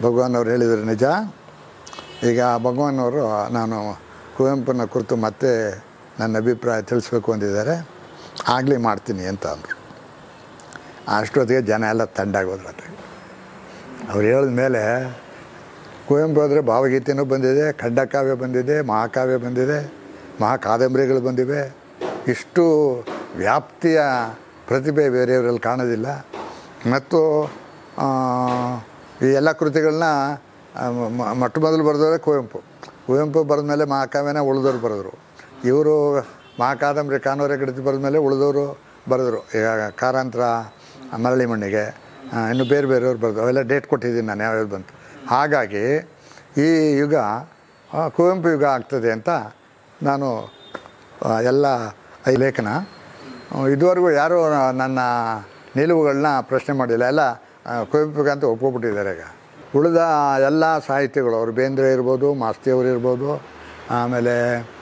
ಭಗವಾನ್ ಅವ್ರು ಹೇಳಿದರು ನಿಜ ಈಗ ಭಗವಾನ್ ಅವರು ನಾನು ಕುವೆಂಪುನ ಕುರಿತು ಮತ್ತೆ ನನ್ನ ಅಭಿಪ್ರಾಯ ತಿಳಿಸ್ಬೇಕು ಅಂದಿದ್ದಾರೆ ಆಗಲಿ ಮಾಡ್ತೀನಿ ಅಂತ ಅಂದರು ಅಷ್ಟೊತ್ತಿಗೆ ಜನ ಎಲ್ಲ ತಂಡಾಗೋದ್ರು ಅದ್ರಾಗ ಅವ್ರು ಹೇಳಿದ ಮೇಲೆ ಕುವೆಂಪು ಆದರೆ ಭಾವಗೀತೆನೂ ಬಂದಿದೆ ಖಂಡಕಾವ್ಯ ಬಂದಿದೆ ಮಹಾಕಾವ್ಯ ಬಂದಿದೆ ಮಹಾಕಾದಂಬರಿಗಳು ಬಂದಿವೆ ಇಷ್ಟು ವ್ಯಾಪ್ತಿಯ ಪ್ರತಿಭೆ ಬೇರೆಯವರಲ್ಲಿ ಕಾಣೋದಿಲ್ಲ ಮತ್ತು ಆ, ಈ ಎಲ್ಲ ಕೃತಿಗಳನ್ನ ಆ, ಮ- ಮೊಟ್ಟ ಮೊದಲು ಬರೆದವರೇ ಕುವೆಂಪು ಕುವೆಂಪು ಬರೆದ ಮೇಲೆ ಮಹಾಕಾವ್ಯನ ಉಳಿದವರು ಬರೆದರು ಇವರು ಮಹಾಕಾದಂಬರಿ ಕಾನೂರ ಕೃತಿ ಬರೆದ ಮೇಲೆ ಉಳಿದವರು ಬರೆದರು ಈಗ ಕಾರಂತರ ಮರಳಿ ಮಣ್ಣಿಗೆ ಆ, ಇನ್ನು ಬೇರೆ ಬೇರೆಯವ್ರು ಬರೆದು ಅವೆಲ್ಲ ಡೇಟ್ ಕೊಟ್ಟಿದ್ದೀನಿ ನಾನು ಯಾವ್ಯಾವ್ದು ಬಂತು ಹಾಗಾಗಿ ಈ ಯುಗ ಆ, ಕುವೆಂಪು ಯುಗ ಆಗ್ತದೆ ಅಂತ ನಾನು ಆ, ಎಲ್ಲ ಈ ಲೇಖನ ಆ, ಇದುವರೆಗೂ ಯಾರೂ ನನ್ನ ನಿಲುವುಗಳನ್ನ ಪ್ರಶ್ನೆ ಮಾಡಿಲ್ಲ ಎಲ್ಲ ಆ, ಕುವೆಂಪುಗಂತ ಒಪ್ಕೊಬಿಟ್ಟಿದ್ದಾರೆ ಈಗ ಉಳಿದ ಎಲ್ಲ ಸಾಹಿತ್ಯಗಳು ಅವರು ಬೇಂದ್ರೆ ಇರ್ಬೋದು ಮಾಸ್ತಿಯವರು ಇರ್ಬೋದು ಆಮೇಲೆ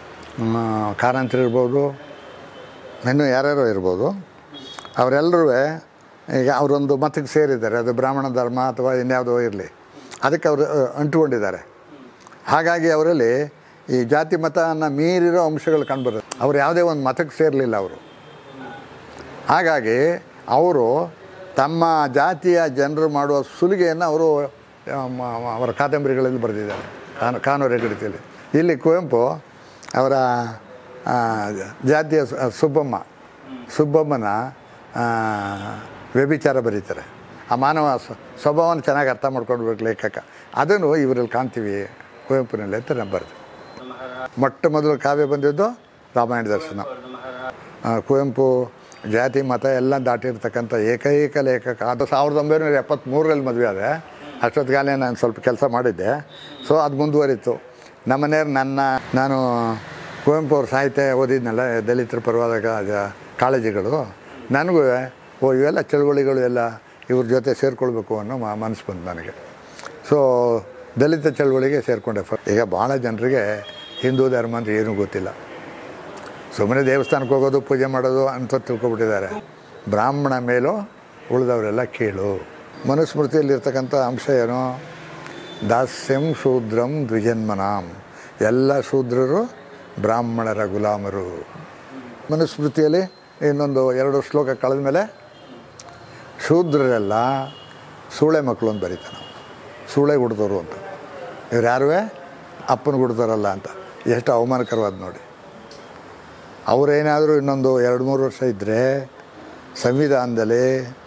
ಕಾರಂತರು ಇರ್ಬೋದು ಇನ್ನೂ ಯಾರ್ಯಾರೋ ಇರ್ಬೋದು ಅವರೆಲ್ಲರೂ ಈಗ ಅವರೊಂದು ಮತಕ್ಕೆ ಸೇರಿದ್ದಾರೆ ಅದು ಬ್ರಾಹ್ಮಣ ಧರ್ಮ ಅಥವಾ ಇನ್ಯಾವುದೋ ಇರಲಿ ಅದಕ್ಕೆ ಅವರು ಅ, ಅಂಟುಕೊಂಡಿದ್ದಾರೆ ಹಾಗಾಗಿ ಅವರಲ್ಲಿ ಈ ಜಾತಿ ಮತನ ಮೀರಿರೋ ಅಂಶಗಳು ಕಂಡುಬರುತ್ತೆ ಅವ್ರು ಯಾವುದೇ ಒಂದು ಮತಕ್ಕೆ ಸೇರಲಿಲ್ಲ ಅವರು ಹಾಗಾಗಿ ಅವರು ತಮ್ಮ ಜಾತಿಯ ಜನರು ಮಾಡುವ ಸುಲಿಗೆಯನ್ನು ಅವರು ಆ, ಮ- ಮ- ಅವರ ಕಾದಂಬರಿಗಳಲ್ಲಿ ಬರೆದಿದ್ದಾರೆ ಕಾನು ಕಾನೂರು ಗಡಿತಿಯಲ್ಲಿ ಇಲ್ಲಿ ಕುವೆಂಪು ಅವರ ಆ, ಜಾತಿಯ ಸು- ಸುಬ್ಬಮ್ಮ ಸುಬ್ಬಮ್ಮನ ಆ, ವ್ಯಭಿಚಾರ ಬರೀತಾರೆ ಆ ಮಾನವ ಸ- ಸ್ವಭಾವನ ಚೆನ್ನಾಗಿ ಅರ್ಥ ಮಾಡ್ಕೊಳ್ಬೇಕು ಲೇಖಕ ಅದನ್ನು ಇವರಲ್ಲಿ ಕಾಣ್ತೀವಿ ಕುವೆಂಪುನಲ್ಲಿ ಅಂತ ನಾನು ಬರೆದೆ ಮೊಟ್ಟ ಮೊದಲು ಕಾವ್ಯ ಬಂದಿದ್ದು ರಾಮಾಯಣ ದರ್ಶನ ಆ, ಕುವೆಂಪು ಜಾತಿ ಮತ ಎಲ್ಲ ದಾಟಿರ್ತಕ್ಕಂಥ ಏಕೈಕ ಲೇಖಕ ಅದು ಸಾವಿರದ ಒಂಬೈನೂರ ಎಪ್ಪತ್ತ್ಮೂರರಲ್ಲಿ ಮದುವೆ ಆದೆ ಅಷ್ಟೊತ್ತಿಗಾಲೇ ನಾನು ಸ್ವಲ್ಪ ಕೆಲಸ ಮಾಡಿದ್ದೆ ಸೊ ಅದು ಮುಂದುವರಿತು ನಮ್ಮನೆಯವ್ರು ನನ್ನ ನಾನು ಕುವೆಂಪು ಅವ್ರ ಸಾಹಿತ್ಯ ಓದಿದ್ನಲ್ಲ ದಲಿತರ ಪರವಾದ ಕಾ- ಕಾಳಜಿಗಳು ನನಗೂ ಓ ಇವೆಲ್ಲ ಚಳುವಳಿಗಳು ಎಲ್ಲ ಇವ್ರ ಜೊತೆ ಸೇರಿಕೊಳ್ಬೇಕು ಅನ್ನೋ ಮ- ಮನಸ್ಸು ಬಂತು ನನಗೆ ಸೊ ದಲಿತ ಚಳುವಳಿಗೆ ಸೇರಿಕೊಂಡೆ ಫ ಈಗ ಭಾಳ ಜನರಿಗೆ ಹಿಂದೂ ಧರ್ಮ ಅಂತ ಏನೂ ಗೊತ್ತಿಲ್ಲ ಸುಮ್ಮನೆ ದೇವಸ್ಥಾನಕ್ಕೆ ಹೋಗೋದು ಪೂಜೆ ಮಾಡೋದು ಅಂತ ತಿಳ್ಕೊಬಿಟ್ಟಿದ್ದಾರೆ ಬ್ರಾಹ್ಮಣ ಮೇಲೂ ಉಳಿದವರೆಲ್ಲ ಕೀಳು ಮನುಸ್ಮೃತಿಯಲ್ಲಿರ್ತಕ್ಕಂಥ ಅಂಶ ಏನು ದಾಸ್ಯಂ ಶೂದ್ರಂ ದ್ವಿಜನ್ಮನಾಂ ಎಲ್ಲ ಶೂದ್ರರು ಬ್ರಾಹ್ಮಣರ ಗುಲಾಮರು ಮನುಸ್ಮೃತಿಯಲ್ಲಿ ಇನ್ನೊಂದು ಎರಡು ಶ್ಲೋಕ ಕಳೆದ ಮೇಲೆ ಶೂದ್ರರೆಲ್ಲ ಸೂಳೆ ಮಕ್ಕಳು ಅಂತ ಬರೀತಾನೆ ಸೂಳೆ ಹುಡ್ದವರು ಅಂತ ಇವ್ರು ಯಾರೂ ಅಪ್ಪನ ಹುಡ್ತಾರಲ್ಲ ಅಂತ ಎಷ್ಟು ಅವಮಾನಕರವಾದ ನೋಡಿ ಅವರೇನಾದರೂ ಇನ್ನೊಂದು ಎರಡು ಮೂರು ವರ್ಷ ಇದ್ದರೆ ಸಂವಿಧಾನದಲ್ಲಿ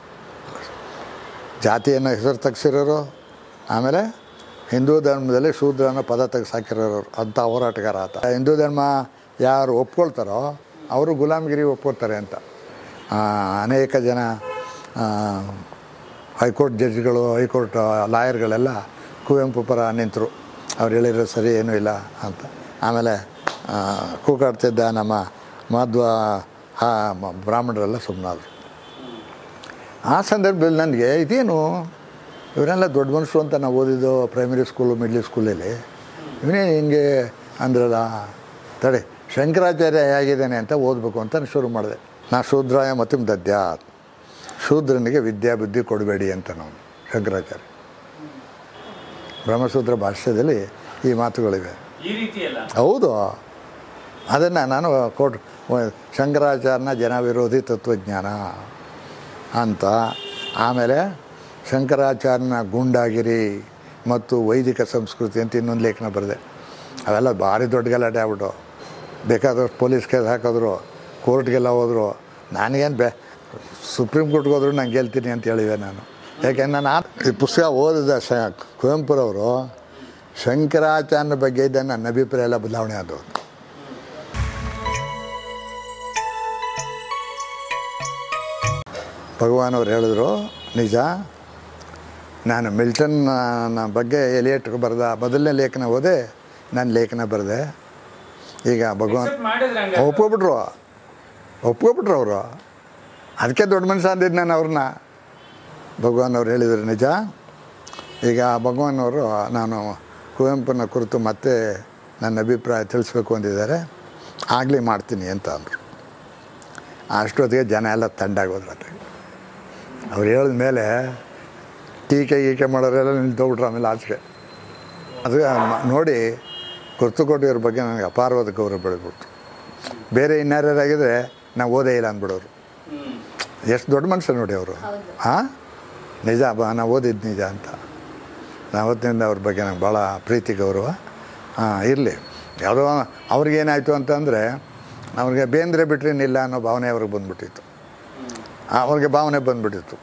ಜಾತಿಯನ್ನು ಹೆಸರು ತೆಗ್ಸಿರೋರು ಆಮೇಲೆ ಹಿಂದೂ ಧರ್ಮದಲ್ಲಿ ಶೂದ್ರ ಅನ್ನೋ ಪದ ತೆಗ್ಸಾಕಿರೋರು ಅಂಥ ಹೋರಾಟಗಾರ ಆತ ಹಿಂದೂ ಧರ್ಮ ಯಾರು ಒಪ್ಕೊಳ್ತಾರೋ ಅವರು ಗುಲಾಮಗಿರಿ ಒಪ್ಕೊಳ್ತಾರೆ ಅಂತ ಆ, ಅನೇಕ ಜನ ಆ, ಹೈಕೋರ್ಟ್ ಜಡ್ಜ್ಗಳು ಹೈಕೋರ್ಟ್ ಲಾಯರ್ಗಳೆಲ್ಲ ಕುವೆಂಪು ಪರ ನಿಂತರು ಅವ್ರು ಹೇಳಿರೋ ಸರಿ ಏನೂ ಇಲ್ಲ ಅಂತ ಆಮೇಲೆ ಆ, ಕೂಗಾಡ್ತಿದ್ದ ನಮ್ಮ ಮಾಧ್ವ ಹಾ ಮ- ಬ್ರಾಹ್ಮಣರೆಲ್ಲ ಸುಮ್ಮನಾದ್ರು ಆ ಸಂದರ್ಭದಲ್ಲಿ ನನಗೆ ಇದೇನು ಇವರೆಲ್ಲ ದೊಡ್ಡ ಮನುಷ್ಯರು ಅಂತ ನಾವು ಓದಿದ್ದು ಪ್ರೈಮರಿ ಸ್ಕೂಲು ಮಿಡ್ಲ್ ಸ್ಕೂಲಲ್ಲಿ ಇವನೇ ಹಿಂಗೆ ಅಂದ್ರಲ್ಲ ತಡೆ ಶಂಕರಾಚಾರ್ಯ ಹೇಗಿದ್ದಾನೆ ಅಂತ ಓದಬೇಕು ಅಂತ ನಾನು ಶುರು ಮಾಡಿದೆ ನಾ ಶೂದ್ರಾಯ ಮತ್ತು ದದ್ಯಾತ್ ಶೂದ್ರನಿಗೆ ವಿದ್ಯಾ ಬುದ್ಧಿ ಕೊಡಬೇಡಿ ಅಂತ ನಾವು ಶಂಕರಾಚಾರ್ಯ ಬ್ರಹ್ಮಸೂತ್ರ ಭಾಷ್ಯದಲ್ಲಿ ಈ ಮಾತುಗಳಿವೆ ಈ ರೀತಿ ಅಲ್ಲ ಹೌದು ಅದನ್ನು ನಾನು ಕೋಟ್ ಶಂಕರಾಚಾರ್ಯನ ಜನ ವಿರೋಧಿ ತತ್ವಜ್ಞಾನ ಅಂತ ಆಮೇಲೆ ಶಂಕರಾಚಾರ್ಯನ ಗೂಂಡಾಗಿರಿ ಮತ್ತು ವೈದಿಕ ಸಂಸ್ಕೃತಿ ಅಂತ ಇನ್ನೊಂದು ಲೇಖನ ಬರೆದೆ ಅವೆಲ್ಲ ಭಾರಿ ದೊಡ್ಡ ಗಲಾಟೆ ಆಗ್ಬಿಟ್ಟು ಬೇಕಾದಷ್ಟು ಪೊಲೀಸ್ ಕೇಸ್ ಹಾಕಿದ್ರು ಕೋರ್ಟ್ಗೆಲ್ಲ ಹೋದರು ನನಗೇನು ಬೆ ಸುಪ್ರೀಂ ಕೋರ್ಟ್ಗೆ ಹೋದ್ರು ನಾನು ಗೆಲ್ತೀನಿ ಅಂತ ಹೇಳಿದೆ ನಾನು ಯಾಕೆಂದ್ರೆ ನಾನು ಆ- ಈ ಪುಸ್ತಕ ಓದಿದ ಶ ಕುವೆಂಪುರವರು ಶಂಕರಾಚಾರ್ಯನ ಬಗ್ಗೆ ಇದ್ದ ನನ್ನ ಅಭಿಪ್ರಾಯ ಎಲ್ಲ ಬದಲಾವಣೆ ಆದವು ಭಗವಾನ್ ಅವ್ರು ಹೇಳಿದ್ರು ನಿಜ ನಾನು ಮಿಲ್ಟನ್ ನ ಬಗ್ಗೆ ಎಲಿಯಟ್ ಬರೆದ ಮೊದಲನೇ ಲೇಖನ ಓದೆ ನಾನು ಲೇಖನ ಬರೆದೆ ಈಗ ಭಗವಾನ್ Accept ಮಾಡಿದ್ರೆ ಹಂಗೆ ಒಪ್ಕೊಬಿಟ್ರು ಒಪ್ಕೊಬಿಟ್ರು ಅವರು ಅದಕ್ಕೆ ದೊಡ್ಡ ಮನುಷ್ಯ ಅಂದಿದ್ದು ನಾನು ಅವ್ರನ್ನ ಭಗವಾನ್ ಅವ್ರು ಹೇಳಿದರು ನಿಜ ಈಗ ಭಗವಾನ್ ಅವರು ನಾನು ಕುವೆಂಪುನ ಕುರಿತು ಮತ್ತೆ ನನ್ನ ಅಭಿಪ್ರಾಯ ತಿಳಿಸ್ಬೇಕು ಅಂದಿದ್ದಾರೆ ಆಗಲಿ ಮಾಡ್ತೀನಿ ಅಂತ ಅಂದರು ಅಷ್ಟೊತ್ತಿಗೆ ಜನ ಎಲ್ಲ ತಂಡಾಗೋದ್ರು ಅದ್ರಾಗ ಅವ್ರು ಹೇಳಿದ ಮೇಲೆ ಟೀಕೆ ಗೀಕೆ ಮಾಡೋರೆಲ್ಲ ನಿಂತೋಗ್ಬಿಟ್ರು ಆಮೇಲೆ ಆಚೆಗೆ ಅದು ಮ- ನೋಡಿ ಕುರ್ತುಕೋಟಿಯವ್ರ ಬಗ್ಗೆ ನನಗೆ ಅಪಾರವಾದ ಗೌರವ ಬೆಳೆದ್ಬಿಡ್ತು ಬೇರೆ ಇನ್ಯಾರ್ಯಾರಾಗಿದ್ದರೆ ನಾವು ಓದೇ ಇಲ್ಲ ಅಂದ್ಬಿಡೋರು ಹ್ಮ್ ಎಷ್ಟು ದೊಡ್ಡ ಮನುಷ್ಯ ನೋಡಿ ಅವರು ಹಾಂ ನಿಜ ಬಾ ನಾವು ಓದಿದ್ದು ನಿಜ ಅಂತ ಅವತ್ತಿನಿಂದ ಅವ್ರ ಬಗ್ಗೆ ನಂಗೆ ಭಾಳ ಪ್ರೀತಿ ಗೌರವ ಹಾಂ ಇರಲಿ ಯಾವುದೋ ಅವ್ರಿಗೇನಾಯಿತು ಅಂತಂದರೆ ಅವ್ರಿಗೆ ಬೇಂದ್ರೆ ಬಿಟ್ರೇನಿಲ್ಲ ಅನ್ನೋ ಭಾವನೆ ಅವ್ರಿಗೆ ಬಂದ್ಬಿಟ್ಟಿತ್ತು ಅವ್ರಿಗೆ ಭಾವನೆ ಬಂದ್ಬಿಟ್ಟಿತ್ತು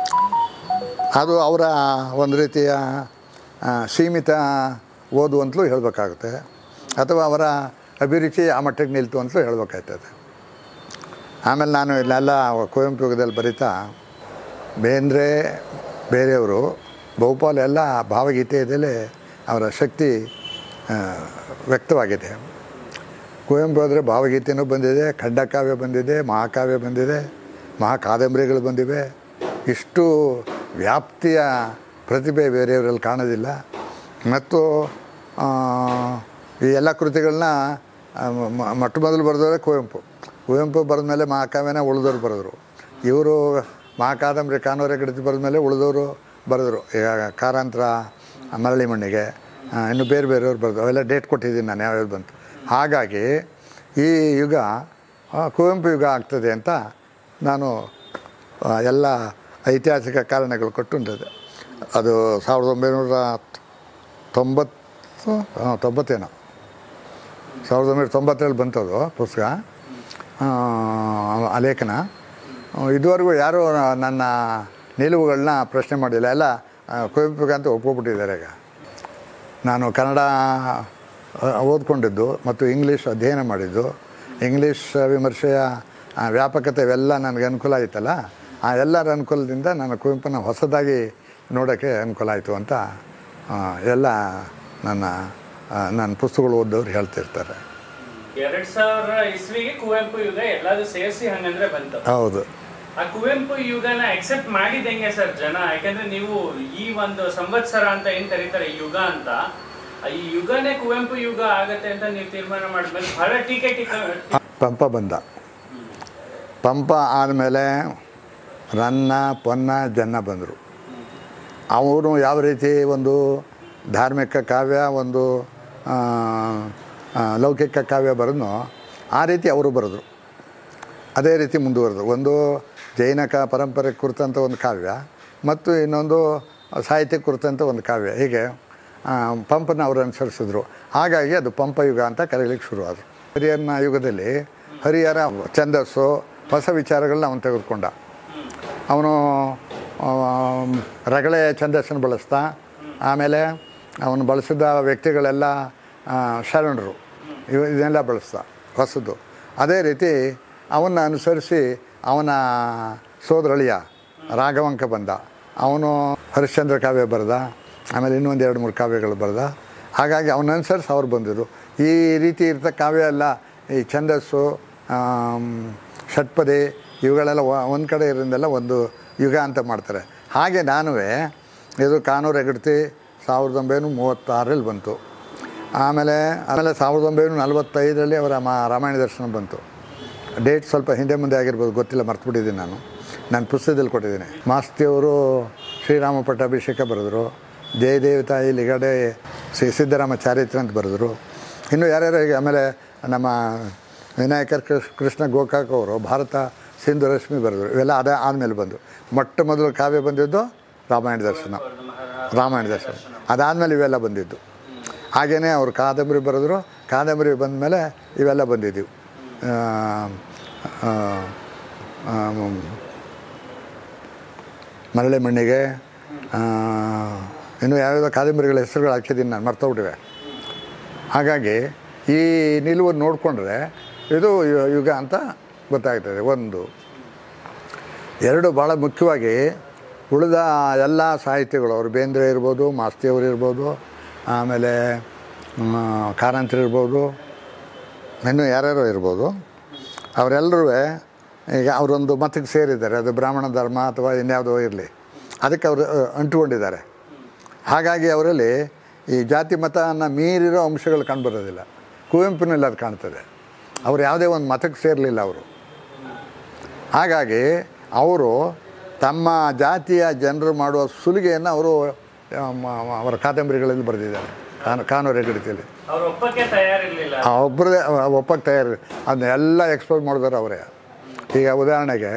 ಅದು ಅವರ ಒಂದು ರೀತಿಯ ಆ, ಸೀಮಿತ ಓದು ಅಂತಲೂ ಹೇಳಬೇಕಾಗುತ್ತೆ ಅಥವಾ ಅವರ ಅಭಿರುಚಿ ಆ ಮಟ್ಟಕ್ಕೆ ನಿಲ್ತು ಅಂತಲೂ ಹೇಳ್ಬೇಕಾಯ್ತದೆ ಆಮೇಲೆ ನಾನು ಇಲ್ಲೆಲ್ಲ ಕುವೆಂಪು ಯುಗದಲ್ಲಿ ಬರೀತಾ ಬೇಂದ್ರೆ ಬೇರೆಯವರು ಬಹುಪಾಲು ಎಲ್ಲ ಭಾವಗೀತೆಯಲ್ಲೇ ಅವರ ಶಕ್ತಿ ಆ, ವ್ಯಕ್ತವಾಗಿದೆ ಕುವೆಂಪು ಆದರೆ ಭಾವಗೀತೆನೂ ಬಂದಿದೆ ಖಂಡಕಾವ್ಯ ಬಂದಿದೆ ಮಹಾಕಾವ್ಯ ಬಂದಿದೆ ಮಹಾಕಾದಂಬರಿಗಳು ಬಂದಿವೆ ಇಷ್ಟು ವ್ಯಾಪ್ತಿಯ ಪ್ರತಿಭೆ ಬೇರೆಯವರಲ್ಲಿ ಕಾಣೋದಿಲ್ಲ ಮತ್ತು ಆ, ಈ ಎಲ್ಲ ಕೃತಿಗಳನ್ನ ಆ, ಮ- ಮೊಟ್ಟ ಮೊದಲು ಬರೆದವರೇ ಕುವೆಂಪು ಕುವೆಂಪು ಬರೆದ ಮೇಲೆ ಮಹಾಕಾವ್ಯನ ಉಳಿದವರು ಬರೆದರು ಇವರು ಮಹಾಕಾದಂಬರಿ ಕಾನೂರ ಗಿಡತಿ ಬರೆದ ಮೇಲೆ ಉಳಿದವರು ಬರೆದರು ಈಗ ಕಾರಂತರ ಮರಳಿ ಮಣ್ಣಿಗೆ ಆ, ಇನ್ನು ಬೇರೆ ಬೇರೆಯವ್ರು ಬರೆದು ಅವೆಲ್ಲ ಡೇಟ್ ಕೊಟ್ಟಿದ್ದೀನಿ ನಾನು ಯಾವ್ಯಾವ್ದು ಬಂತು ಹಾಗಾಗಿ ಈ ಯುಗ ಆ, ಕುವೆಂಪು ಯುಗ ಆಗ್ತದೆ ಅಂತ ನಾನು ಆ, ಎಲ್ಲ ಐತಿಹಾಸಿಕ ಕಾರಣಗಳು ಕೊಟ್ಟುಂಟದೆ ಅದು ಸಾವಿರದ ಒಂಬೈನೂರ ತೊಂಬತ್ತು ಹಾಂ ತೊಂಬತ್ತೇನೋ ಸಾವಿರದ ಒಂಬೈನೂರ ತೊಂಬತ್ತೇಳು ಬಂತದು ಪುಸ್ತಕ ಆ, ಆ ಲೇಖನ ಆ, ಇದುವರೆಗೂ ಯಾರೂ ನನ್ನ ನಿಲುವುಗಳನ್ನ ಪ್ರಶ್ನೆ ಮಾಡಿಲ್ಲ ಎಲ್ಲ ಆ, ಕುವೆಂಪುಗಂತ ಒಪ್ಕೊಬಿಟ್ಟಿದ್ದಾರೆ ಈಗ ನಾನು ಕನ್ನಡ ಆ, ಓದ್ಕೊಂಡಿದ್ದು ಮತ್ತು ಇಂಗ್ಲೀಷ್ ಅಧ್ಯಯನ ಮಾಡಿದ್ದು ಇಂಗ್ಲೀಷ್ ವಿಮರ್ಶೆಯ ಆ, ವ್ಯಾಪಕತೆ ಇವೆಲ್ಲ ನನಗೆ ಅನುಕೂಲ ಆಯಿತಲ್ಲ ಆ ಎಲ್ಲರ ಅನುಕೂಲದಿಂದ ನಾನು ಕುವೆಂಪುನ ಹೊಸದಾಗಿ ನೋಡೋಕ್ಕೆ ಅನುಕೂಲ ಆಯಿತು ಅಂತ ಆ, ಎಲ್ಲ ನನ್ನ ಆ, ನನ್ನ ಪುಸ್ತಕಗಳು ಓದೋರು ಹೇಳ್ತಿರ್ತಾರೆ ಎರಡ್ ಸಾವಿರ ಇಸ್ವಿಗೆ ಕುವೆಂಪು ಯುಗ ಎಲ್ಲಾದ್ರು ಸೇರಿಸಿ ಹಂಗಂದ್ರೆ ಬಂತು ಹೌದು ಆ ಕುವೆಂಪು ಯುಗನ ಅಕ್ಸೆಪ್ಟ್ ಮಾಡಿದ ಹೆಂಗೆ ಸರ್ ಜನ ಯಾಕಂದ್ರೆ ನೀವು ಈ ಒಂದು ಸಂವತ್ಸರ ಅಂತ ಏನ್ ಕರೀತಾರೆ ಯುಗ ಅಂತ ಆ ಈ ಯುಗನೇ ಕುವೆಂಪು ಯುಗ ಆಗತ್ತೆ ಅಂತ ನೀವು ತೀರ್ಮಾನ ಮಾಡಿದ್ಮೇಲೆ ಬಹಳ ಟೀಕೆ ಟೀಕೆ ಪಂಪ ಬಂದ ಪಂಪ ಆದಮೇಲೆ ರನ್ನ ಪೊನ್ನ ಜನ್ನ ಬಂದರು ಅವರು ಯಾವ ರೀತಿ ಒಂದು ಧಾರ್ಮಿಕ ಕಾವ್ಯ ಒಂದು ಆ, ಆ, ಲೌಕಿಕ ಕಾವ್ಯ ಬರೋದ್ನೋ ಆ ರೀತಿ ಅವರು ಬರೆದ್ರು ಅದೇ ರೀತಿ ಮುಂದುವರೆದು ಒಂದು ಜೈನ ಕ ಪರಂಪರೆ ಕುರಿತಂಥ ಒಂದು ಕಾವ್ಯ ಮತ್ತು ಇನ್ನೊಂದು ಸಾಹಿತ್ಯ ಕುರಿತಂಥ ಒಂದು ಕಾವ್ಯ ಹೀಗೆ ಆ, ಪಂಪನ ಅವರು ಅನುಸರಿಸಿದ್ರು ಹಾಗಾಗಿ ಅದು ಪಂಪ ಯುಗ ಅಂತ ಕರೀಲಿಕ್ಕೆ ಶುರುವಾದರು ಹರಿಹರನ ಯುಗದಲ್ಲಿ ಹರಿಹರ ಛಂದಸ್ಸು ಹೊಸ ವಿಚಾರಗಳನ್ನ ಅವನು ತೆಗೆದುಕೊಂಡ ಅವನು ರಗಳೆ ಛಂದಸ್ಸನ್ನು ಬಳಸ್ದ ಆಮೇಲೆ ಅವನು ಬಳಸಿದ ವ್ಯಕ್ತಿಗಳೆಲ್ಲ ಆ, ಶರಣರು ಇವ ಇದನ್ನೆಲ್ಲ ಬಳಸ್ದ ಹೊಸದು ಅದೇ ರೀತಿ ಅವನ್ನ ಅನುಸರಿಸಿ ಅವನ ಸೋದರಳಿಯ ರಾಘವಂಕ ಬಂದ ಅವನು ಹರಿಶ್ಚಂದ್ರ ಕಾವ್ಯ ಬರೆದ ಆಮೇಲೆ ಇನ್ನೊಂದು ಎರಡು ಮೂರು ಕಾವ್ಯಗಳು ಬರೆದ ಹಾಗಾಗಿ ಅವನ ಅನುಸರಿಸಿ ಅವ್ರು ಬಂದಿದ್ರು ಈ ರೀತಿ ಇರ್ತ ಕಾವ್ಯ ಎಲ್ಲ ಈ ಛಂದಸ್ಸು ಆಮ್, ಷಟ್ಪದಿ ಇವುಗಳೆಲ್ಲ ಒಂದು ಕಡೆ ಇರೋದೆಲ್ಲ ಒಂದು ಯುಗ ಅಂತ ಮಾಡ್ತಾರೆ ಹಾಗೆ ನಾನು ಇದು ಕಾನೂರು ಹೆಗಡ್ತಿ ಸಾವಿರದ ಒಂಬೈನೂರ ಮೂವತ್ತಾರರಲ್ಲಿ ಬಂತು ಆಮೇಲೆ ಆಮೇಲೆ ಸಾವಿರದ ಒಂಬೈನೂರ ನಲವತ್ತೈದರಲ್ಲಿ ಅವರ ಮಾ ರಾಮಾಯಣ ದರ್ಶನ ಬಂತು ಡೇಟ್ ಸ್ವಲ್ಪ ಹಿಂದೆ ಮುಂದೆ ಆಗಿರ್ಬೋದು ಗೊತ್ತಿಲ್ಲ ಮರ್ತುಬಿಟ್ಟಿದ್ದೀನಿ ನಾನು ನಾನು ಪುಸ್ತಕದಲ್ಲಿ ಕೊಟ್ಟಿದ್ದೀನಿ ಮಾಸ್ತಿಯವರು ಶ್ರೀರಾಮ ಪಟ್ಟಾಭಿಷೇಕ ಬರೆದರು ಜಯದೇವ ತಾಯಿ ಲಿಗಡೆ ಶ್ರೀ ಸಿದ್ದರಾಮ ಚಾರಿತ್ರ ಅಂತ ಬರೆದರು ಇನ್ನು ಯಾರ್ಯಾರು ಹೀಗೆ ಆಮೇಲೆ ನಮ್ಮ ವಿನಾಯಕರ್ ಕೃಷ್ಣ ಕೃಷ್ಣ ಗೋಕಾಕ್ ಅವರು ಭಾರತ ಸಿಂಧು ರಶ್ಮಿ ಬರೆದರು ಇವೆಲ್ಲ ಅದೇ ಆದಮೇಲೆ ಬಂದು ಮೊಟ್ಟ ಮೊದಲು ಕಾವ್ಯ ಬಂದಿದ್ದು ರಾಮಾಯಣ ದರ್ಶನ ರಾಮಾಯಣ ದರ್ಶನ ಅದಾದಮೇಲೆ ಇವೆಲ್ಲ ಬಂದಿದ್ದು ಹಾಗೆಯೇ ಅವರು ಕಾದಂಬರಿ ಬರೆದ್ರು ಕಾದಂಬರಿ ಬಂದ ಮೇಲೆ ಇವೆಲ್ಲ ಬಂದಿದ್ದೀವಿ ಆ, ಆ, ಆ, ಮರಳಿ ಮಣ್ಣಿಗೆ ಆ, ಇನ್ನು ಯಾವ್ಯಾವ ಕಾದಂಬರಿಗಳ ಹೆಸರುಗಳು ಹಾಕಿದ್ದೀನಿ ನಾನು ಮರ್ತೋಗ್ಬಿಟ್ಟಿವೆ ಹಾಗಾಗಿ ಈ ನಿಲುವನ್ನು ನೋಡಿಕೊಂಡ್ರೆ ಇದು ಯು- ಯುಗ ಅಂತ ಗೊತ್ತಾಗ್ತದೆ ಒಂದು ಎರಡು ಭಾಳ ಮುಖ್ಯವಾಗಿ ಉಳಿದ ಎಲ್ಲ ಸಾಹಿತ್ಯಗಳು ಅವರು ಬೇಂದ್ರೆ ಇರ್ಬೋದು ಮಾಸ್ತಿಯವರು ಇರ್ಬೋದು ಆಮೇಲೆ ಮ್, ಕಾರಂತರು ಇರ್ಬೋದು ಇನ್ನೂ ಯಾರ್ಯಾರೋ ಇರ್ಬೋದು ಅವರೆಲ್ಲರೂ ಈಗ ಅವರೊಂದು ಮತಕ್ಕೆ ಸೇರಿದ್ದಾರೆ ಅದು ಬ್ರಾಹ್ಮಣ ಧರ್ಮ ಅಥವಾ ಇನ್ಯಾವುದೋ ಇರಲಿ ಅದಕ್ಕೆ ಅವರು ಅ, ಅಂಟುಕೊಂಡಿದ್ದಾರೆ ಹಾಗಾಗಿ ಅವರಲ್ಲಿ ಈ ಜಾತಿ ಮತನ ಮೀರಿರೋ ಅಂಶಗಳು ಕಂಡುಬರೋದಿಲ್ಲ ಕುವೆಂಪುನಲ್ಲಿ ಅದು ಕಾಣ್ತದೆ ಅವರು ಯಾವುದೇ ಒಂದು ಮತಕ್ಕೆ ಸೇರಲಿಲ್ಲ ಅವರು ಹಾಗಾಗಿ ಅವರು ತಮ್ಮ ಜಾತಿಯ ಜನರು ಮಾಡುವ ಸುಲಿಗೆಯನ್ನು ಅವರು ಆ, ಮ- ಮ- ಅವರ ಕಾದಂಬರಿಗಳಲ್ಲಿ ಬರೆದಿದ್ದಾರೆ ಕಾನು ಕಾನೂರು ಹೆಗ್ಗಡತಿಯಲ್ಲಿ ಅವ್ರ ಒಪ್ಪಕ್ಕೆ ತಯಾರಿರ್ಲಿಲ್ಲ ಆ ಒಬ್ಬರದೇ ಒಪ್ಪಕ್ಕೆ ತಯಾರಿ ಅದನ್ನೆಲ್ಲ ಎಕ್ಸ್ಪೋಸ್ ಮಾಡಿದವರು ಅವರೇ ಈಗ ಉದಾಹರಣೆಗೆ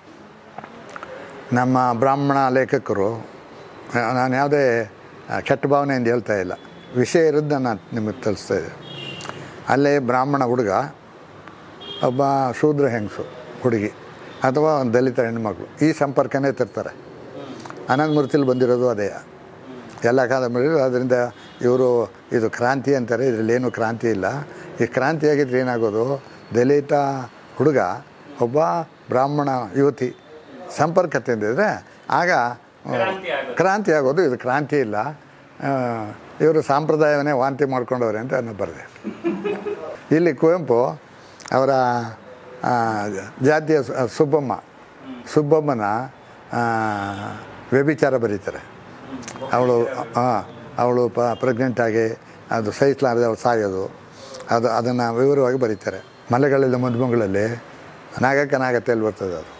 ನಮ್ಮ ಬ್ರಾಹ್ಮಣ ಲೇಖಕರು ಆ, ನಾನು ಯಾವುದೇ ಆ, ಕೆಟ್ಟ ಭಾವನೆಯಿಂದ ಹೇಳ್ತಾ ಇಲ್ಲ ವಿಷಯ ಇರೋದನ್ನ ನಾನು ನಿಮಗೆ ತಿಳಿಸ್ತಾ ಇದ್ದೆ ಅಲ್ಲೇ ಬ್ರಾಹ್ಮಣ ಹುಡುಗ ಒಬ್ಬ ಶೂದ್ರ ಹೆಂಗಸು ಹುಡುಗಿ ಅಥವಾ ಒಂದು ದಲಿತ ಹೆಣ್ಮಕ್ಳು ಈ ಸಂಪರ್ಕನೇ ತರ್ತಾರೆ ಅನಂತಮೂರ್ತಿಲಿ ಬಂದಿರೋದು ಅದೇ ಎಲ್ಲ ಕಾದಂಬರಿ ಅದರಿಂದ ಇವರು ಇದು ಕ್ರಾಂತಿ ಅಂತಾರೆ ಇದರಲ್ಲಿ ಏನು ಕ್ರಾಂತಿ ಇಲ್ಲ ಈ ಕ್ರಾಂತಿ ಆಗಿದ್ರೆ ಏನಾಗೋದು ದಲಿತ ಹುಡುಗ ಒಬ್ಬ ಬ್ರಾಹ್ಮಣ ಯುವತಿ ಸಂಪರ್ಕ ತಂದಿದ್ರೆ ಆಗ ಕ್ರಾಂತಿ ಆಗೋದು. ಕ್ರಾಂತಿ ಆಗೋದು ಇದು ಕ್ರಾಂತಿ ಇಲ್ಲ ಇವರು ಸಾಂಪ್ರದಾಯವನ್ನೇ ವಾಂತಿ ಮಾಡ್ಕೊಂಡವ್ರೆ ಅಂತ ನಾನು ಬರೆದೆ ಇಲ್ಲಿ ಕುವೆಂಪು ಅವರ ಆ, ಜಾತಿಯ ಸು- ಸುಬ್ಬಮ್ಮ ಸುಬ್ಬಮ್ಮನ ಆ, ವ್ಯಭಿಚಾರ ಬರೀತಾರೆ ಅವಳು ಹಾಂ ಅವಳು ಪ ಪ್ರೆಗ್ನೆಂಟಾಗಿ ಅದು ಸಹಿಸಲಾರದೆ ಅವಳು ಸಾಯೋದು ಅದು ಅದನ್ನು ವಿವರವಾಗಿ ಬರೀತಾರೆ ಮಲೆಗಳಲ್ಲಿ ಮದುಮಗಳಲ್ಲಿ ನಾಗಕ್ಕ ನಾಗತ್ತೆಯಲ್ಲಿ ಬರ್ತದೆ ಅದು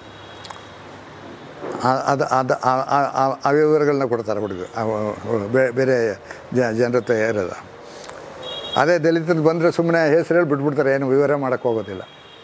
ಆ- ಅದು ಅದು ಆ- ಆ- ಆ- ಆ ವಿವರಗಳನ್ನ ಕೊಡ್ತಾರೆ ಹುಡುಗ ಅವ- ಬೇ- ಬೇರೆ ಜ ಜನರ ಹತ್ರ ಇರೋದು ಅದೇ ದಲಿತರು ಬಂದರೆ ಸುಮ್ಮನೆ ಹೆಸರು ಹೇಳಿ ಬಿಟ್ಬಿಡ್ತಾರೆ ಏನು ವಿವರ ಮಾಡೋಕ್ಕೆ ಹೋಗೋದಿಲ್ಲ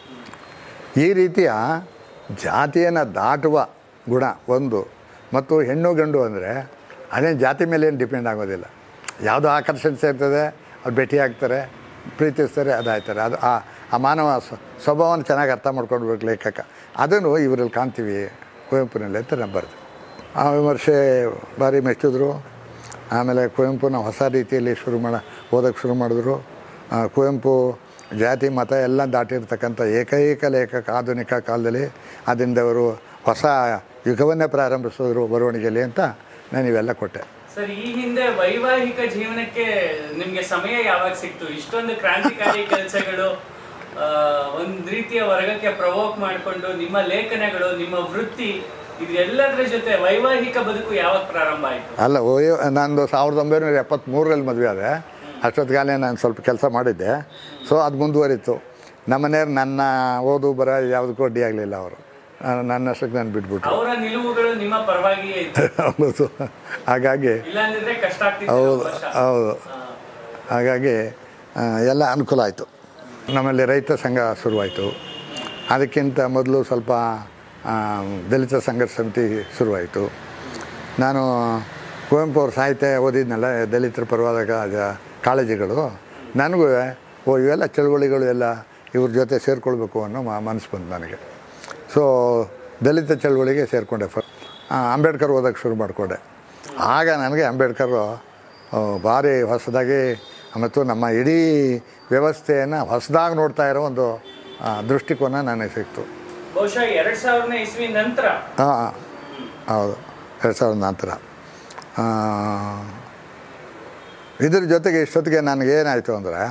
ಈ ರೀತಿಯ ಜಾತಿಯನ್ನು ದಾಟುವ ಗುಣ ಒಂದು ಮತ್ತು ಹೆಣ್ಣು ಗಂಡು ಅಂದರೆ ಅದೇನು ಜಾತಿ ಮೇಲೆ ಏನು ಡಿಪೆಂಡ್ ಆಗೋದಿಲ್ಲ ಯಾವುದೋ ಆಕರ್ಷಣೆ ಸೇರ್ತದೆ ಅವ್ರು ಭೇಟಿ ಆಗ್ತಾರೆ ಪ್ರೀತಿಸ್ತಾರೆ ಅದಾಯ್ತಾರೆ ಅದು ಆ ಆ ಮಾನವ ಸ್ವ- ಸ್ವಭಾವನ ಚೆನ್ನಾಗಿ ಅರ್ಥ ಮಾಡ್ಕೊಂಡು ಲೇಖಕ ಅದನ್ನು ಇವರಲ್ಲಿ ಕಾಣ್ತೀವಿ ಕುವೆಂಪುನಲ್ಲಿ ಅಂತ ನಾನು ಬರೆದೆ ಆ ವಿಮರ್ಶೆ ಭಾರಿ ಮೆಚ್ಚಿದ್ರು ಆಮೇಲೆ ಕುವೆಂಪುನ ಹೊಸ ರೀತಿಯಲ್ಲಿ ಶುರು ಮಾಡ ಓದೋಕ್ಕೆ ಶುರು ಮಾಡಿದ್ರು ಆ, ಕುವೆಂಪು ಜಾತಿ ಮತ ಎಲ್ಲ ದಾಟಿರ್ತಕ್ಕಂಥ ಏಕೈಕ ಲೇಖಕ ಆಧುನಿಕ ಕಾಲದಲ್ಲಿ ಅದರಿಂದ ಅವರು ಹೊಸ ಯುಗವನ್ನೇ ಪ್ರಾರಂಭಿಸಿದ್ರು ಬರವಣಿಗೆಯಲ್ಲಿ ಅಂತ ನಾನು ಇವೆಲ್ಲ ಕೊಟ್ಟೆ ಸರ್ ಈ ಹಿಂದೆ ವೈವಾಹಿಕ ಜೀವನಕ್ಕೆ ನಿಮ್ಗೆ ಸಮಯ ಯಾವಾಗ ಸಿಕ್ತು ಇಷ್ಟೊಂದು ಕ್ರಾಂತಿಕಾರಿ ಕೆಲಸಗಳು ಒಂದ್ ರೀತಿಯ ವರ್ಗಕ್ಕೆ ಪ್ರವೋಕ್ ಮಾಡಿಕೊಂಡು ನಿಮ್ಮ ಲೇಖನಗಳು ನಿಮ್ಮ ವೃತ್ತಿ ಇದೆಲ್ಲದರ ಜೊತೆ ವೈವಾಹಿಕ ಬದುಕು ಯಾವಾಗ ಪ್ರಾರಂಭ ಆಯ್ತು ಅಲ್ಲ ಓಯೋ ನಂದು ಸಾವಿರದ ಒಂಬೈನೂರ ಎಪ್ಪತ್ತ್ಮೂರರಲ್ಲಿ ಮದುವೆ ಆದೆ ಅಷ್ಟೊತ್ತಿಗಾಲೇ ನಾನು ಸ್ವಲ್ಪ ಕೆಲಸ ಮಾಡಿದ್ದೆ ಸೊ ಅದು ಮುಂದುವರಿತು ನಮ್ಮನೆಯವ್ರು ನನ್ನ ಓದು ಬರ ಯಾವುದಕ್ಕೂ ಅಡ್ಡಿ ಆಗಲಿಲ್ಲ ಅವರು ನನ್ನಷ್ಟಕ್ಕೆ ನಾನು ಬಿಟ್ಬಿಟ್ರು ಅವರ ನಿಲುವುಗಳು ನಿಮ್ಮ ಪರವಾಗಿಯೇ ಇತ್ತು ಹೌದು ಹಾಗಾಗಿ ಇಲ್ಲಾಂದಿದ್ರೆ ಕಷ್ಟ ಆಗ್ತಿತ್ತು ಹೌದು ನಮ್ಮ ವರ್ಷ. ಹೌದು ಆ, ಹಾಗಾಗಿ ಆ, ಎಲ್ಲ ಅನುಕೂಲ ಆಯಿತು ನಮ್ಮಲ್ಲಿ ರೈತ ಸಂಘ ಶುರುವಾಯಿತು ಅದಕ್ಕಿಂತ ಮೊದಲು ಸ್ವಲ್ಪ ಆ, ದಲಿತ ಸಂಘರ್ಷ ಸಮಿತಿ ಶುರುವಾಯಿತು ನಾನು ಕುವೆಂಪು ಅವ್ರ ಸಾಹಿತ್ಯ ಓದಿದ್ನಲ್ಲ ದಲಿತರ ಪರವಾದ ಕಾ- ಕಾಳಜಿಗಳು ನನಗೂ ಓ ಇವೆಲ್ಲ ಚಳುವಳಿಗಳು ಎಲ್ಲ ಇವ್ರ ಜೊತೆ ಸೇರಿಕೊಳ್ಬೇಕು ಅನ್ನೋ ಮ- ಮನಸ್ಸು ಬಂತು ನನಗೆ ಸೊ ದಲಿತ ಚಳುವಳಿಗೆ ಸೇರಿಕೊಂಡೆ ಫ ಅಂಬೇಡ್ಕರ್ ಓದೋಕ್ಕೆ ಶುರು ಮಾಡಿಕೊಂಡೆ ಆಗ ನನಗೆ ಅಂಬೇಡ್ಕರು ಆ, ಭಾರಿ ಹೊಸದಾಗಿ ಮತ್ತು ನಮ್ಮ ಇಡೀ ವ್ಯವಸ್ಥೆಯನ್ನು ಹೊಸದಾಗಿ ನೋಡ್ತಾ ಇರೋ ಒಂದು ಆ, ದೃಷ್ಟಿಕೋನ ನನಗೆ ಸಿಕ್ತು ಬಹುಶಃ ಎರಡ್ ಸಾವಿರನೇ ಇಸ್ವಿ ನಂತರ ಹಾಂ ಹೌದು ಎರಡು ಸಾವಿರದ ನಂತರ ಆ, ಇದ್ರ ಜೊತೆಗೆ ಇಷ್ಟೊತ್ತಿಗೆ ನನಗೇನಾಯಿತು ಅಂದರೆ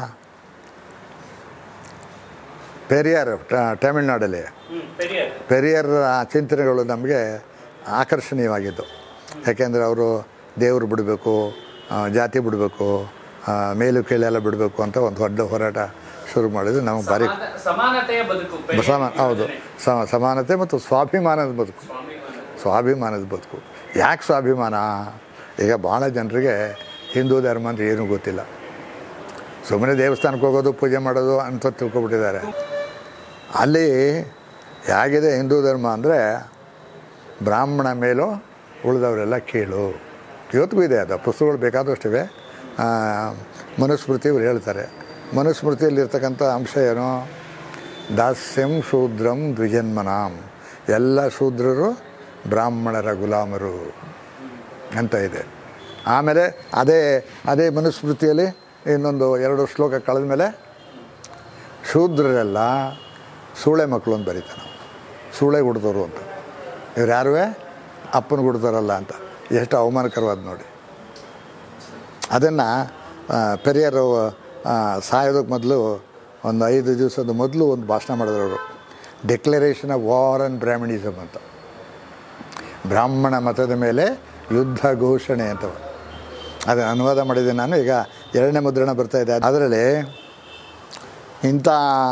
ಪೆರಿಯಾರ್ ಟ- ತಮಿಳ್ನಾಡಲ್ಲಿ ಹ್ಮ್ ಪೆರಿಯರ್ ಪೆರಿಯರ್ ಚಿಂತನೆಗಳು ನಮಗೆ ಆಕರ್ಷಣೀಯವಾಗಿದ್ದು ಯಾಕೆಂದರೆ ಅವರು ದೇವರು ಬಿಡಬೇಕು ಜಾತಿ ಬಿಡಬೇಕು ಮೇಲು ಕೀಳೆಲ್ಲ ಬಿಡಬೇಕು ಅಂತ ಒಂದು ದೊಡ್ಡ ಹೋರಾಟ ಶುರು ಮಾಡಿದ್ರು ನಮಗೆ ಭಾರಿ ಸಮಾನ- ಸಮಾನತೆಯ ಬದುಕು ಪೆರಿಯರ್ ಸಮ ಹೌದು ಸ- ಸಮಾನತೆ ಮತ್ತು ಸ್ವಾಭಿಮಾನದ ಬದುಕು ಸ್ವಾಭಿಮಾನ. ಸ್ವಾಭಿಮಾನದ ಬದುಕು ಯಾಕೆ ಸ್ವಾಭಿಮಾನ ಈಗ ಭಾಳ ಜನರಿಗೆ ಹಿಂದೂ ಧರ್ಮ ಅಂದರೆ ಏನೂ ಗೊತ್ತಿಲ್ಲ ಸುಮ್ಮನೆ ದೇವಸ್ಥಾನಕ್ಕೆ ಹೋಗೋದು ಪೂಜೆ ಮಾಡೋದು ಅಂತ ತಿಳ್ಕೊಬಿಟ್ಟಿದ್ದಾರೆ ಅಲ್ಲಿ ಹೇಗಿದೆ ಹಿಂದೂ ಧರ್ಮ ಅಂದರೆ ಬ್ರಾಹ್ಮಣ ಮೇಲೂ ಉಳಿದವರೆಲ್ಲ ಕೀಳು ಇವತ್ತಿಗೂ ಇದೆ ಅದು ಪುಸ್ತಕಗಳು ಬೇಕಾದಷ್ಟಿವೆ ಆ, ಮನುಸ್ಮೃತಿ ಇವ್ರು ಹೇಳ್ತಾರೆ ಮನುಸ್ಮೃತಿಯಲ್ಲಿರ್ತಕ್ಕಂಥ ಅಂಶ ಏನು ದಾಸ್ಯಂ ಶೂದ್ರಂ ದ್ವಿಜನ್ಮನಾಂ ಎಲ್ಲ ಶೂದ್ರರು ಬ್ರಾಹ್ಮಣರ ಗುಲಾಮರು ಅಂತ ಇದೆ ಆಮೇಲೆ ಅದೇ ಅದೇ ಮನುಸ್ಮೃತಿಯಲ್ಲಿ ಇನ್ನೊಂದು ಎರಡು ಶ್ಲೋಕ ಕಳೆದ ಮೇಲೆ ಶೂದ್ರರೆಲ್ಲ ಸೂಳೆ ಮಕ್ಕಳು ಅಂತ ಬರೀತಾನೆ ಸೂಳೆ ಹುಡ್ದವರು ಅಂತ ಇವ್ರು ಯಾರೂ ಅಪ್ಪನ ಹುಡ್ದರಲ್ಲ ಅಂತ ಎಷ್ಟು ಅವಮಾನಕರವಾದ ನೋಡಿ ಅದನ್ನು ಪೆರಿಯರು ಆ, ಸಾಯೋದಕ್ಕೆ ಮೊದಲು ಒಂದು ಐದು ದಿವಸದ ಮೊದಲು ಒಂದು ಭಾಷಣ ಮಾಡಿದ್ರು ಅವರು declaration of war and Brahminism ಅಂತ ಬ್ರಾಹ್ಮಣ ಮತದ ಮೇಲೆ ಯುದ್ಧ ಘೋಷಣೆ ಅಂತ ಅದನ್ನು ಅನುವಾದ ಮಾಡಿದ್ದೆ ನಾನು ಈಗ ಎರಡನೇ ಮುದ್ರಣ ಬರ್ತಾ ಇದೆ ಅದರಲ್ಲಿ ಇಂಥ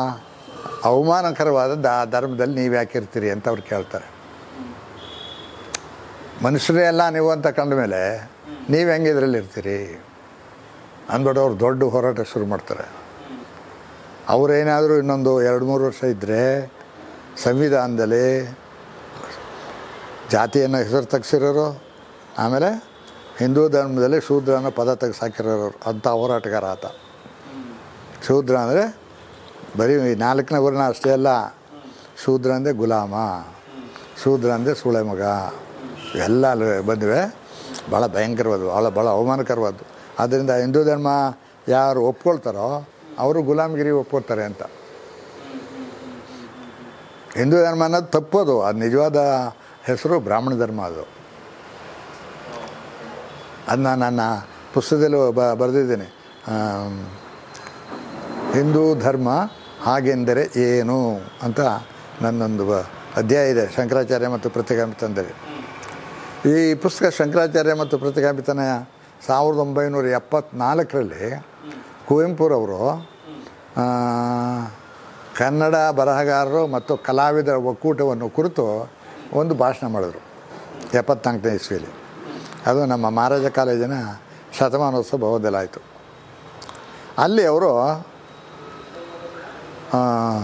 ಅವಮಾನಕರವಾದ ದ ಧರ್ಮದಲ್ಲಿ ನೀವು ಯಾಕೆ ಇರ್ತೀರಿ ಅಂತ ಅವ್ರು ಕೇಳ್ತಾರೆ ಮನುಷ್ಯರೇ ಎಲ್ಲ ನೀವು ಅಂತ ಕಂಡ ಮೇಲೆ ನೀವು ಹೆಂಗೆ ಇದರಲ್ಲಿ ಇರ್ತೀರಿ ಅಂದ್ಬಿಟ್ಟು ಅವ್ರು ದೊಡ್ಡ ಹೋರಾಟ ಶುರು ಮಾಡ್ತಾರೆ ಅವರೇನಾದರೂ ಇನ್ನೊಂದು ಎರಡು ಮೂರು ವರ್ಷ ಇದ್ದರೆ ಸಂವಿಧಾನದಲ್ಲಿ ಜಾತಿಯನ್ನು ಹೆಸರು ತೆಗ್ಸಿರೋರು ಆಮೇಲೆ ಹಿಂದೂ ಧರ್ಮದಲ್ಲಿ ಶೂದ್ರ ಅನ್ನೋ ಪದ ತೆಗೆದು ಹಾಕಿರೋರು ಅಂಥ ಹೋರಾಟಗಾರ ಆತ ಶೂದ್ರ ಅಂದರೆ ಬರೀ ಈ ನಾಲ್ಕನೇ ವರ್ಣ ಅಷ್ಟೇ ಅಲ್ಲ ಶೂದ್ರ ಅಂದರೆ ಗುಲಾಮ ಶೂದ್ರ ಅಂದರೆ ಸುಳೆ ಮಗ ಇವೆಲ್ಲ ಅಲ್ಲಿ ಬಂದಿವೆ ಭಾಳ ಭಯಂಕರವಾದವು ಭಾಳ ಭಾಳ ಅವಮಾನಕರವಾದ್ದು ಆದ್ದರಿಂದ ಹಿಂದೂ ಧರ್ಮ ಯಾರು ಒಪ್ಕೊಳ್ತಾರೋ ಅವರು ಗುಲಾಮಗಿರಿ ಒಪ್ಕೊಳ್ತಾರೆ ಅಂತ ಹಿಂದೂ ಧರ್ಮ ಅನ್ನೋದು ತಪ್ಪೋದು ಅದು ನಿಜವಾದ ಹೆಸರು ಬ್ರಾಹ್ಮಣ ಧರ್ಮ ಅದು ಅದನ್ನ ನನ್ನ ಪುಸ್ತಕದಲ್ಲಿ ಬ ಬರೆದಿದ್ದೀನಿ ಆಮ್, ಹಿಂದೂ ಧರ್ಮ ಹಾಗೆಂದರೆ ಏನು ಅಂತ ನನ್ನೊಂದು ಬ- ಅಧ್ಯಾಯ ಇದೆ ಶಂಕರಾಚಾರ್ಯ ಮತ್ತು ಪ್ರತಿಗಾಮಿತಂದರೆ ಈ ಪುಸ್ತಕ ಶಂಕರಾಚಾರ್ಯ ಮತ್ತು ಪ್ರತಿಗಾಮಿತನ ಸಾವಿರದ ಒಂಬೈನೂರ ಎಪ್ಪತ್ನಾಲ್ಕರಲ್ಲಿ ಕುವೆಂಪುರವರು ಆ, ಕನ್ನಡ ಬರಹಗಾರರು ಮತ್ತು ಕಲಾವಿದರ ಒಕ್ಕೂಟವನ್ನು ಕುರಿತು ಒಂದು ಭಾಷಣ ಮಾಡಿದ್ರು ಎಪ್ಪತ್ನಾಲ್ಕನೇ ಇಸ್ವಿಯಲ್ಲಿ ಅದು ನಮ್ಮ ಮಹಾರಾಜ ಕಾಲೇಜಿನ ಶತಮಾನೋತ್ಸವ ಭವನದಲ್ಲಿ ಆಯಿತು ಅಲ್ಲಿ ಅವರು ಆ,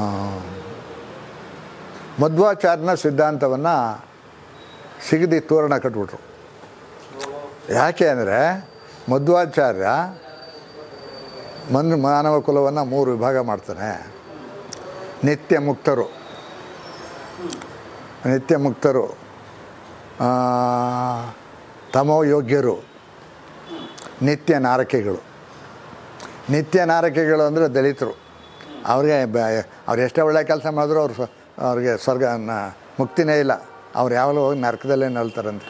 ಮಧ್ವಾಚಾರ್ಯನ ಸಿದ್ಧಾಂತವನ್ನು ಸಿಗದಿ ತೋರಣ ಕಟ್ಬಿಟ್ರು ಯಾಕೆ ಅಂದರೆ ಮಧ್ವಾಚಾರ್ಯ ಮನ್ ಮಾನವ ಕುಲವನ್ನು ಮೂರು ವಿಭಾಗ ಮಾಡ್ತಾನೆ ನಿತ್ಯ ಮುಕ್ತರು ನಿತ್ಯ ಮುಕ್ತರು ಆ, ತಮೋ ಯೋಗ್ಯರು ನಿತ್ಯ ನಾರಕಿಗಳು ನಿತ್ಯ ನಾರಕಿಗಳು ಅಂದರೆ ದಲಿತರು ಅವ್ರಿಗೆ ಬ ಅವ್ರು ಎಷ್ಟೇ ಒಳ್ಳೆ ಕೆಲಸ ಮಾಡಿದ್ರು ಅವ್ರು ಸ್ವ- ಅವ್ರಿಗೆ ಸ್ವರ್ಗ ನ- ಮುಕ್ತಿನೇ ಇಲ್ಲ ಅವ್ರು ಯಾವಾಗಲೂ ಹೋಗಿ ನರಕದಲ್ಲೇ ನಲ್ತಾರಂತೆ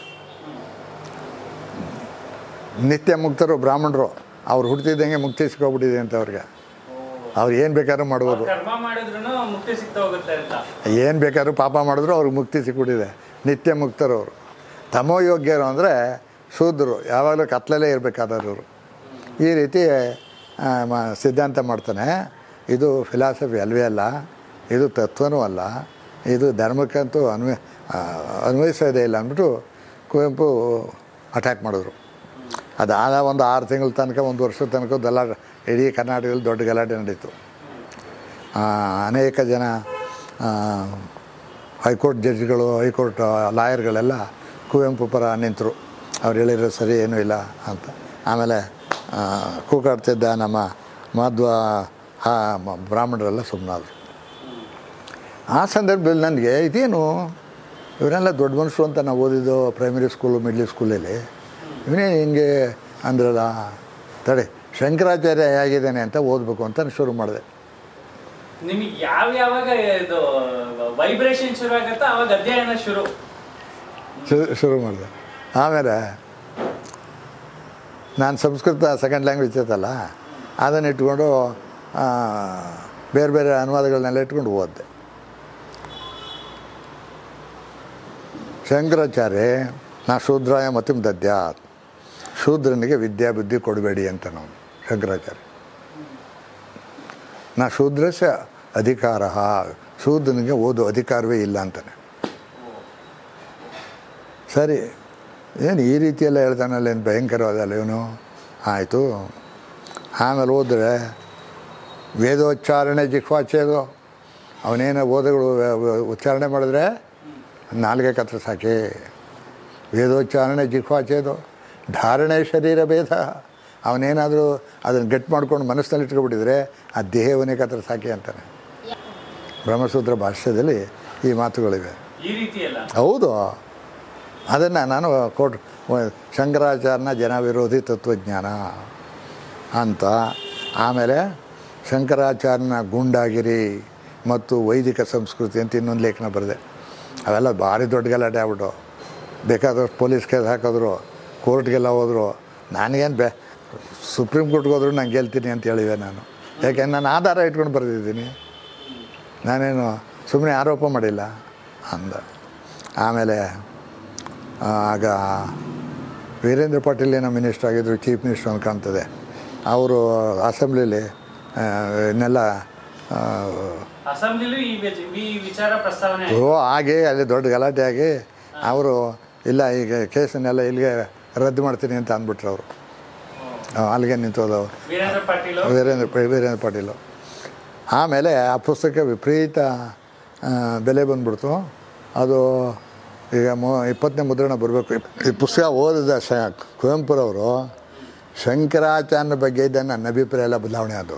ನಿತ್ಯ ಮುಕ್ತರು ಬ್ರಾಹ್ಮಣರು ಅವ್ರು ಹುಟ್ಟಿದಂಗೆ ಮುಕ್ತಿ ಸಿಕ್ಕೋಗ್ಬಿಟ್ಟಿದೆ ಅಂತ ಅವ್ರಿಗೆ ಅವ್ರು ಏನು ಬೇಕಾದ್ರೂ ಮಾಡ್ಬೋದು ಕರ್ಮ ಮಾಡಿದ್ರು ಮುಕ್ತಿ ಸಿಗ್ತಾ ಹೋಗುತ್ತೆ ಅಂತ ಏನು ಬೇಕಾದ್ರೂ ಪಾಪ ಮಾಡಿದ್ರು ಅವ್ರಿಗೆ ಮುಕ್ತಿ ಸಿಕ್ಬಿಟ್ಟಿದೆ ನಿತ್ಯ ಮುಕ್ತರು ಅವರು ತಮೋ ಯೋಗ್ಯರು ಅಂದರೆ ಶೂದ್ರರು ಯಾವಾಗಲೂ ಕತ್ಲಲ್ಲೇ ಇರಬೇಕಾದವರು ಇವರು ಈ ರೀತಿ ಆ, ಮ- ಸಿದ್ಧಾಂತ ಮಾಡ್ತಾನೆ ಇದು ಫಿಲಾಸಫಿ ಅಲ್ವೇ ಅಲ್ಲ ಇದು ತತ್ವನೂ ಅಲ್ಲ ಇದು ಧರ್ಮಕ್ಕಂತೂ ಅನ್ವಯ ಆ, ಅನ್ವಯಿಸೋದೇ ಇಲ್ಲ ಅಂದ್ಬಿಟ್ಟು ಕುವೆಂಪು ಅಟ್ಯಾಕ್ ಮಾಡಿದ್ರು ಅದಾದ ಒಂದು ಆರು ತಿಂಗಳ ತನಕ ಒಂದು ವರ್ಷದ ತನಕ ಗಲಾಟ ಇಡೀ ಕರ್ನಾಟಕದಲ್ಲಿ ದೊಡ್ಡ ಗಲಾಟೆ ನಡೀತು ಆ, ಅನೇಕ ಜನ ಆ, ಹೈಕೋರ್ಟ್ ಜಡ್ಜ್ಗಳು ಹೈಕೋರ್ಟ್ ಲಾಯರ್ಗಳೆಲ್ಲ ಕುವೆಂಪು ಪರ ನಿಂತರು ಅವ್ರು ಹೇಳಿರೋ ಸರಿ ಏನೂ ಇಲ್ಲ ಅಂತ ಆಮೇಲೆ ಆ, ಕೂಗಾಡ್ತಿದ್ದ ನಮ್ಮ ಮಧ್ವ ಹಾ ಮ- ಬ್ರಾಹ್ಮಣರೆಲ್ಲ ಸುಮ್ಮನಾದ್ರು ಆ ಸಂದರ್ಭದಲ್ಲಿ ನನಗೆ ಇದೇನು ಇವರೆಲ್ಲ ದೊಡ್ಡ ಮನುಷ್ಯರು ಅಂತ ನಾವು ಓದಿದ್ದು ಪ್ರೈಮರಿ ಸ್ಕೂಲು ಮಿಡ್ಲ್ ಸ್ಕೂಲಲ್ಲಿ ಇವನೇ ಹಿಂಗೆ ಅಂದ್ರಲ್ಲ ತಡೆ ಶಂಕರಾಚಾರ್ಯ ಹೇಗಿದ್ದಾನೆ ಅಂತ ಓದಬೇಕು ಅಂತ ಶುರು ಮಾಡಿದೆ ನಿಮಗೆ ಯಾವ ಯಾವಾಗ ಇದು ವೈಬ್ರೇಷನ್ ಶುರು ಆಗತ್ತೋ ಅವಾಗ ಅಧ್ಯಯನ ಶುರು ಶುರು ಶುರು ಮಾಡಿದೆ ಆಮೇಲೆ ನಾನು ಸಂಸ್ಕೃತ ಸೆಕೆಂಡ್ ಲ್ಯಾಂಗ್ವೇಜ್ ಇತ್ತಲ್ಲ ಅದನ್ನು ಇಟ್ಕೊಂಡು ಆ, ಬೇರೆ ಬೇರೆ ಅನುವಾದಗಳನ್ನೆಲ್ಲ ಇಟ್ಕೊಂಡು ಓದಿದೆ ಶಂಕರಾಚಾರ್ಯ ನಾ ಶೂದ್ರಾಯ ಮತಿಂ ದದ್ಯಾತ್ ಶೂದ್ರನಿಗೆ ವಿದ್ಯಾ ಬುದ್ಧಿ ಕೊಡಬೇಡಿ ಅಂತ ನಾವು ಶಂಕರಾಚಾರ್ಯ ನಾ ಶೂದ್ರಸ್ಯ ಅಧಿಕಾರ ಶೂದ್ರನಿಗೆ ಓದು ಅಧಿಕಾರವೇ ಇಲ್ಲ ಅಂತಾನೆ ಸರಿ ಏನು ಈ ರೀತಿಯೆಲ್ಲ ಹೇಳ್ತಾನಲ್ಲ ಏನು ಭಯಂಕರವಾದಲ್ಲ ಇವನು ಆಯಿತು ಆಮೇಲೆ ಹೋದರೆ ವೇದೋಚ್ಚಾರಣೆ ಜಿಹ್ವಾಚೇದು ಅವನೇನು ಓದಗಳು ವ- ವ- ಉಚ್ಚಾರಣೆ ಮಾಡಿದ್ರೆ ನಾಲ್ಗೆ ಕತ್ರ ಸಾಕಿ ವೇದೋಚ್ಚಾರಣೆ ಜಿಹ್ವಾಚೇದು ಧಾರಣೆ ಶರೀರ ಭೇದ ಅವನೇನಾದರೂ ಅದನ್ನು ಗಟ್ಟಿ ಮಾಡ್ಕೊಂಡು ಮನಸ್ಸಿನಲ್ಲಿ ಇಟ್ಕೊಬಿಟ್ಟಿದ್ರೆ ಆ ದೇಹವನ್ನೇ ಕತ್ರ ಸಾಕಿ ಅಂತಾನೆ ಬ್ರಹ್ಮಸೂತ್ರ ಭಾಷ್ಯದಲ್ಲಿ ಈ ಮಾತುಗಳಿವೆ ಈ ರೀತಿ ಎಲ್ಲ ಹೌದು ಅದನ್ನು ನಾನು ಕೋಟ್ ಶಂಕರಾಚಾರ್ಯನ ಜನ ವಿರೋಧಿ ತತ್ವಜ್ಞಾನ ಅಂತ ಆಮೇಲೆ ಶಂಕರಾಚಾರ್ಯನ ಗೂಂಡಾಗಿರಿ ಮತ್ತು ವೈದಿಕ ಸಂಸ್ಕೃತಿ ಅಂತ ಇನ್ನೊಂದು ಲೇಖನ ಬರೆದೆ ಅವೆಲ್ಲ ಭಾರಿ ದೊಡ್ಡ ಗಲಾಟೆ ಆಗ್ಬಿಟ್ಟು ಬೇಕಾದಷ್ಟು ಪೊಲೀಸ್ ಕೇಸ್ ಹಾಕಿದ್ರು ಕೋರ್ಟ್ಗೆಲ್ಲ ಹೋದರು ನನಗೇನು ಬೆ ಸುಪ್ರೀಂ ಕೋರ್ಟ್ಗೆ ಹೋದ್ರು ನಾನು ಗೆಲ್ತೀನಿ ಅಂತ ಹೇಳಿದೆ ನಾನು ಯಾಕೆ ನಾನು ಆಧಾರ ಇಟ್ಕೊಂಡು ಬರೆದಿದ್ದೀನಿ ನಾನೇನು ಸುಮ್ಮನೆ ಆರೋಪ ಮಾಡಿಲ್ಲ ಅಂದ ಆಮೇಲೆ ಆ, ಆಗ ವೀರೇಂದ್ರ ಪಾಟೀಲ್ ಏನೋ ಮಿನಿಸ್ಟರ್ ಆಗಿದ್ರು ಚೀಫ್ ಮಿನಿಸ್ಟರ್ ಅಂತ ಕಾಣ್ತದೆ ಅವರು ಅಸೆಂಬ್ಲಿಲಿ ಆ, ಇನ್ನೆಲ್ಲ ಆ, ಅಸೆಂಬ್ಲಿಲೂ ಈ ವಿಚ- ಈ ವಿಚಾರ ಪ್ರಸ್ತಾವನೆ ಓ ಹಾಗೆ ಅಲ್ಲಿ ದೊಡ್ಡ ಗಲಾಟೆ ಆಗಿ ಅವರು ಇಲ್ಲ ಈಗ ಕೇಸನ್ನೆಲ್ಲ ಇಲ್ಲಿಗೆ ರದ್ದು ಮಾಡ್ತೀನಿ ಅಂತ ಅಂದ್ಬಿಟ್ರು ಅವರು ಅಲ್ಲಿಗೆ ನಿಂತೋದು ವೀರೇಂದ್ರ ಪಾಟೀಲ್ ವೀರೇಂದ್ರ ವೀರೇಂದ್ರ ಪಾಟೀಲು ಆಮೇಲೆ ಆ ಪುಸ್ತಕ ವಿಪರೀತ ಆ, ಬೆಲೆ ಬಂದ್ಬಿಡ್ತು ಅದು ಈಗ ಮು ಇಪ್ಪತ್ತನೇ ಮುದ್ರಣ ಬರಬೇಕು ಈ ಪುಸ್ತಕ ಓದಿದ ಶ ಕುವೆಂಪುರವರು ಶಂಕರಾಚಾರ್ಯನ ಬಗ್ಗೆ ಇದ್ದ ನನ್ನ ಅಭಿಪ್ರಾಯ ಎಲ್ಲ ಬದಲಾವಣೆ ಆದವು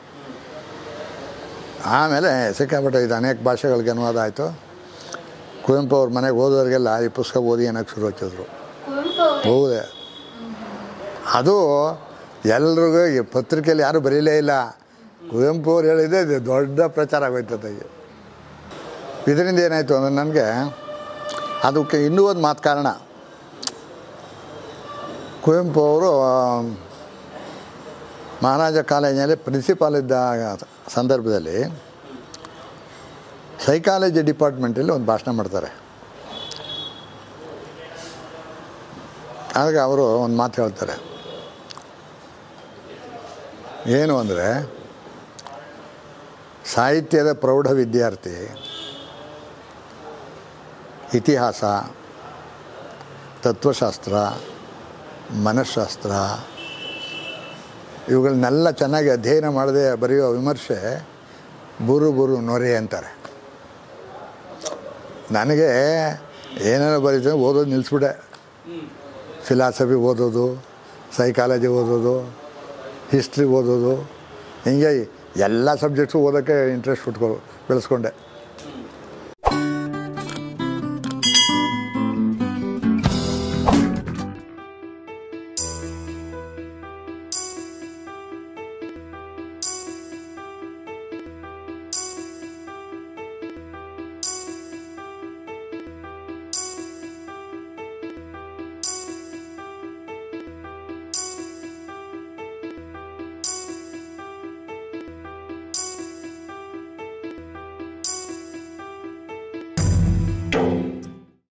ಆಮೇಲೆ ಸಿಕ್ಕಾಪಟ್ಟೆ ಇದು ಅನೇಕ ಭಾಷೆಗಳಿಗೆ ಅನುವಾದ ಆಯಿತು ಕುವೆಂಪು ಅವ್ರ ಮನೆಗೆ ಓದೋರಿಗೆಲ್ಲ ಈ ಪುಸ್ತಕ ಓದಿ ಏನಕ್ಕೆ ಶುರು ಹಚ್ಚಿದ್ರು ಕುವೆಂಪು ಅವ್ರೆ. ಹೌದೇ ಅದು ಎಲ್ರಿಗೂ ಈ ಪತ್ರಿಕೆಯಲ್ಲಿ ಯಾರೂ ಬರೀಲೇ ಇಲ್ಲ ಕುವೆಂಪು ಅವ್ರು ಹೇಳಿದೆ ಇದು ದೊಡ್ಡ ಪ್ರಚಾರ ಆಗೋಯ್ತದೆ ಈಗ ಇದರಿಂದ ಏನಾಯಿತು ಅಂದರೆ ನನಗೆ ಅದಕ್ಕೆ ಇನ್ನೂ ಒಂದು ಮಾತು ಕಾರಣ ಕುವೆಂಪು ಅವರು ಮಹಾರಾಜ ಕಾಲೇಜಿನಲ್ಲಿ ಪ್ರಿನ್ಸಿಪಾಲ್ ಇದ್ದ ಸಂದರ್ಭದಲ್ಲಿ ಸೈಕಾಲಜಿ ಡಿಪಾರ್ಟ್ಮೆಂಟಲ್ಲಿ ಒಂದು ಭಾಷಣ ಮಾಡ್ತಾರೆ ಆಗ ಅವರು ಒಂದು ಮಾತು ಹೇಳ್ತಾರೆ ಏನು ಅಂದರೆ ಸಾಹಿತ್ಯದ ಪ್ರೌಢ ವಿದ್ಯಾರ್ಥಿ ಇತಿಹಾಸ ತತ್ವಶಾಸ್ತ್ರ ಮನಃಶಾಸ್ತ್ರ ಇವುಗಳನ್ನೆಲ್ಲ ಚೆನ್ನಾಗಿ ಅಧ್ಯಯನ ಮಾಡದೆ ಬರೆಯೋ ವಿಮರ್ಶೆ ಬುರು ಬುರು ನೊರೆ ಅಂತಾರೆ ನನಗೆ ಏನೇನೋ ಬರೀತಾರೆ ಓದೋದು ನಿಲ್ಲಿಸ್ಬಿಟ್ಟೆ ಹ್ಮ್ ಫಿಲಾಸಫಿ ಓದೋದು ಸೈಕಾಲಜಿ ಓದೋದು ಹಿಸ್ಟ್ರಿ ಓದೋದು ಹಿಂಗೆ ಎಲ್ಲ ಸಬ್ಜೆಕ್ಟ್ಸು ಓದೋಕ್ಕೆ ಇಂಟ್ರೆಸ್ಟ್ ಉಟ್ಕೊ ಬೆಳೆಸ್ಕೊಂಡೆ